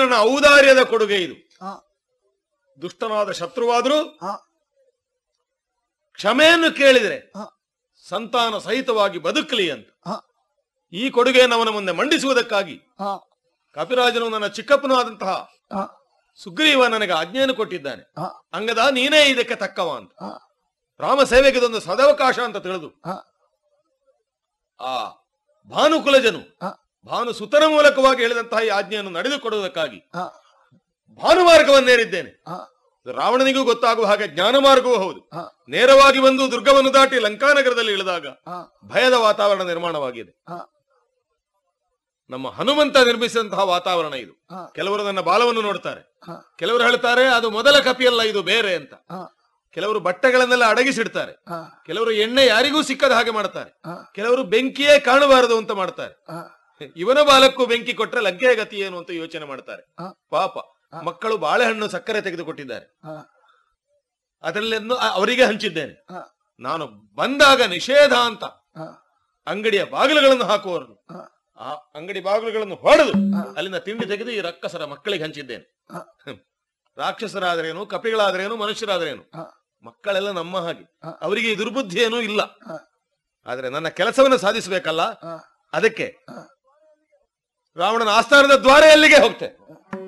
ನನ್ನ ಔದಾರ್ಯದ ಕೊಡುಗೆ ಇದು ಆ, ದುಷ್ಟನಾದ ಶತ್ರುವಾದರೂ ಆ, ಕ್ಷಮೆಯನ್ನು ಕೇಳಿದರೆ ಆ, ಸಂತಾನ ಸಹಿತವಾಗಿ ಬದುಕಲಿ ಅಂತ ಆ, ಈ ಕೊಡುಗೆಯನ್ನು ಅವನ ಮುಂದೆ ಮಂಡಿಸುವುದಕ್ಕಾಗಿ ಆ, ಕಪಿರಾಜನು ನನ್ನ ಚಿಕ್ಕಪ್ಪನೂ ಆದಂತಹ ಆ, ಸುಗ್ರೀವ ನನಗೆ ಆಜ್ಞೆಯನ್ನು ಕೊಟ್ಟಿದ್ದಾನೆ ಆ, ಅಂಗದ ನೀನೇ ಇದಕ್ಕೆ ತಕ್ಕವ ಅಂತ ಆ, ರಾಮ ಸೇವೆಗೆ ಇದೊಂದು ಸದವಕಾಶ ಅಂತ ತಿಳಿದು ಆ, ಆ ಭಾನುಕುಲಜನು ಆ, ಭಾನು ಸುತನ ಮೂಲಕವಾಗಿ ಹೇಳಿದಂತಹ ಈ ಆಜ್ಞೆಯನ್ನು ನಡೆದುಕೊಡುವುದಕ್ಕಾಗಿ ಆ, ಭಾನುಮಾರ್ಗವನ್ನೇರಿದ್ದೇನೆ ಆ, ಇದು ರಾವಣನಿಗೂ ಗೊತ್ತಾಗುವ ಹಾಗೆ ಜ್ಞಾನ ಮಾರ್ಗವೂ ಹೌದು ಆ, ನೇರವಾಗಿ ಬಂದು ದುರ್ಗವನ್ನು ದಾಟಿ ಲಂಕಾನಗರದಲ್ಲಿ ಇಳಿದಾಗ ಆ, ಭಯದ ವಾತಾವರಣ ನಿರ್ಮಾಣವಾಗಿದೆ ಆ, ನಮ್ಮ ಹನುಮಂತ ನಿರ್ಮಿಸಿದಂತಹ ವಾತಾವರಣ ಇದು ಆ, ಕೆಲವರು ನನ್ನ ಬಾಲವನ್ನು ನೋಡ್ತಾರೆ ಆ, ಕೆಲವರು ಹೇಳ್ತಾರೆ ಅದು ಮೊದಲ ಕಪಿಯಲ್ಲ ಇದು ಬೇರೆ ಅಂತ ಆ, ಕೆಲವರು ಬಟ್ಟೆಗಳನ್ನೆಲ್ಲ ಅಡಗಿಸಿಡ್ತಾರೆ ಆ, ಕೆಲವರು ಎಣ್ಣೆ ಯಾರಿಗೂ ಸಿಕ್ಕದ ಹಾಗೆ ಮಾಡ್ತಾರೆ ಆ, ಕೆಲವರು ಬೆಂಕಿಯೇ ಕಾಣಬಾರದು ಅಂತ ಮಾಡ್ತಾರೆ ಆ, ಇವನ ಬಾಲಕ್ಕೂ ಬೆಂಕಿ ಕೊಟ್ರೆ ಲಗ್ಗೆಯ ಗತಿ ಏನು ಅಂತ ಯೋಚನೆ ಮಾಡ್ತಾರೆ ಆ, ಪಾಪ ಮಕ್ಕಳು ಬಾಳೆಹಣ್ಣು ಸಕ್ಕರೆ ತೆಗೆದುಕೊಟ್ಟಿದ್ದಾರೆ ಆ, ಅದರಲ್ಲೆಂದು ಅವರಿಗೆ ಹಂಚಿದ್ದೇನೆ ಆ, ನಾನು ಬಂದಾಗ ನಿಷೇಧ ಅಂತ ಆ, ಅಂಗಡಿಯ ಬಾಗಿಲುಗಳನ್ನು ಹಾಕುವವರು ಆ, ಆ ಅಂಗಡಿ ಬಾಗಿಲುಗಳನ್ನು ಹೊಡೆದು ಅಲ್ಲಿಂದ ತಿಂಡಿ ತೆಗೆದು ಈ ರಕ್ಕಸರ ಮಕ್ಕಳಿಗೆ ಹಂಚಿದ್ದೇನೆ ಆ, ಹ್ಮ್. ರಾಕ್ಷಸರಾದ್ರೇನು ಕಪಿಗಳಾದ್ರೇನು ಮನುಷ್ಯರಾದ್ರೇನು ಆ, ಮಕ್ಕಳೆಲ್ಲ ನಮ್ಮ ಹಾಗೆ ಆ. ಅವರಿಗೆ ಈ ದುರ್ಬುದ್ಧಿ ಏನೂ ಇಲ್ಲ ಆ, ಆದ್ರೆ ನನ್ನ ಕೆಲಸವನ್ನು ಸಾಧಿಸಬೇಕಲ್ಲ ಆ, ಅದಕ್ಕೆ ಆ. ರಾವಣನ ಆಸ್ಥಾನದ ದ್ವಾರ ಎಲ್ಲಿಗೆ ಹೋಗ್ತೆ